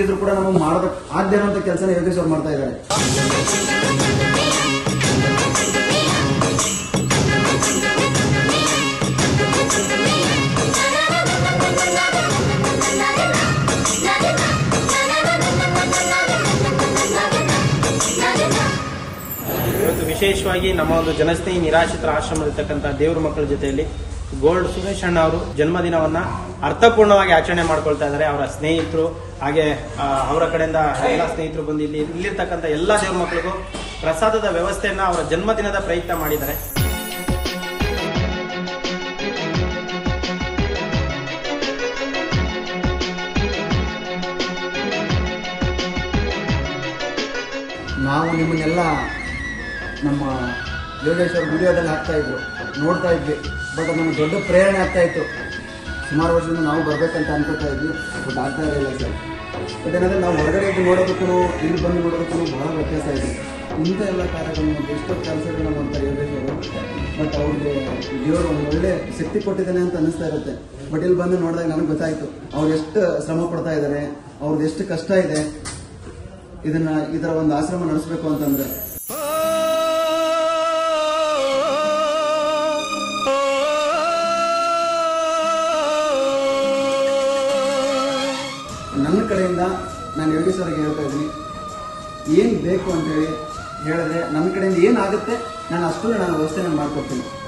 ದುಡ್ಡಿದ್ರು ಕೂಡ ನಮಗೆ ಮಾಡೋದಕ್ಕೆ ಆಗದೆ ಇರುವಂತ ಕೆಲಸನ ಯೋಗೇಶ್ ಅವ್ರು ಮಾಡ್ತಾ ಇದ್ದಾರೆ ಇವತ್ತು ವಿಶೇಷವಾಗಿ ನಮ್ಮ ಒಂದು ಜನಸ್ನೇಹಿ ನಿರಾಶ್ರಿತರ ಆಶ್ರಮದಲ್ಲಿರ್ತಕ್ಕಂಥ ದೇವ್ರ ಮಕ್ಕಳ ಜೊತೆಯಲ್ಲಿ ಗೋಲ್ಡ್ ಸುರೇಶ್ ಅಣ್ಣ ಅವರು ಜನ್ಮದಿನವನ್ನ ಅರ್ಥಪೂರ್ಣವಾಗಿ ಆಚರಣೆ ಮಾಡ್ಕೊಳ್ತಾ ಇದ್ದಾರೆ ಅವರ ಸ್ನೇಹಿತರು ಹಾಗೆ ಆ, ಅವರ ಕಡೆಯಿಂದ ಎಲ್ಲ ಸ್ನೇಹಿತರು ಬಂದು ಇಲ್ಲಿ ಇಲ್ಲಿರ್ತಕ್ಕಂಥ ಎಲ್ಲ ದೇವ್ರ ಮಕ್ಕಳಿಗೂ ಪ್ರಸಾದದ ವ್ಯವಸ್ಥೆಯನ್ನ ಅವರ ಜನ್ಮದಿನದ ಪ್ರಯುಕ್ತ ಮಾಡಿದ್ದಾರೆ ನಾವು ನಿಮ್ಮನ್ನೆಲ್ಲ ನಮ್ಮ ಯೋಗೇಶ್ ಅವ್ರ ವಿಡಿಯೋದಲ್ಲಿ ಹಾಕ್ತಾ ಇದ್ರು ನೋಡ್ತಾ ಇದ್ವಿ ಬಟ್ ಅದು ನಮ್ಗೆ ದೊಡ್ಡ ಪ್ರೇರಣೆ ಆಗ್ತಾ ಇತ್ತು ಸುಮಾರು ವರ್ಷದಿಂದ ನಾವು ಬರ್ಬೇಕಂತ ಅನ್ಕೋತಾ ಇದ್ವಿ ಬಟ್ ಆಗ್ತಾ ಇರಲಿಲ್ಲ ಸರ್ ಬಟ್ ಏನಂದ್ರೆ ನಾವು ಹೊರಗಡೆ ಇದ್ದು ನೋಡೋದಕ್ಕೂ ಇಲ್ಲಿ ಬಂದು ನೋಡೋದಕ್ಕೂ ಬಹಳ ವ್ಯತ್ಯಾಸ ಇದೆ ಇಂಥ ಎಲ್ಲ ಕಾರ್ಯಗಳನ್ನು ಎಷ್ಟೋ ಕೆಲಸಗಳನ್ನ ಮಾಡ್ತಾರೆ ಯೋಗೇಶ್ ಅವರು ಬಟ್ ಅವ್ರಿಗೆ ದೇವರು ಒಂದು ಒಳ್ಳೆ ಶಕ್ತಿ ಕೊಟ್ಟಿದ್ದಾನೆ ಅಂತ ಅನಿಸ್ತಾ ಇರುತ್ತೆ ಬಟ್ ಇಲ್ಲಿ ಬಂದು ನೋಡಿದಾಗ ನನಗೆ ಗೊತ್ತಾಯ್ತು ಅವ್ರು ಎಷ್ಟು ಶ್ರಮ ಪಡ್ತಾ ಇದ್ದಾರೆ ಅವ್ರದ್ದು ಎಷ್ಟು ಕಷ್ಟ ಇದೆ ಇದನ್ನ ಇದರ ಒಂದು ಆಶ್ರಮ ನಡೆಸಬೇಕು ಅಂತಂದ್ರೆ ನನ್ನ ಕಡೆಯಿಂದ ನಾನು ಯೋಗೇಶ್ ಅವರಿಗೆ ಹೇಳ್ತಾ ಇದ್ದೀನಿ ಏನು ಬೇಕು ಅಂತೇಳಿ ಹೇಳಿದ್ರೆ ನನ್ನ ಕಡೆಯಿಂದ ಏನಾಗುತ್ತೆ ನಾನು ಅಷ್ಟು ನಾನು ವ್ಯವಸ್ಥೆ ನಾನು ಮಾಡ್ಕೊಡ್ತೀನಿ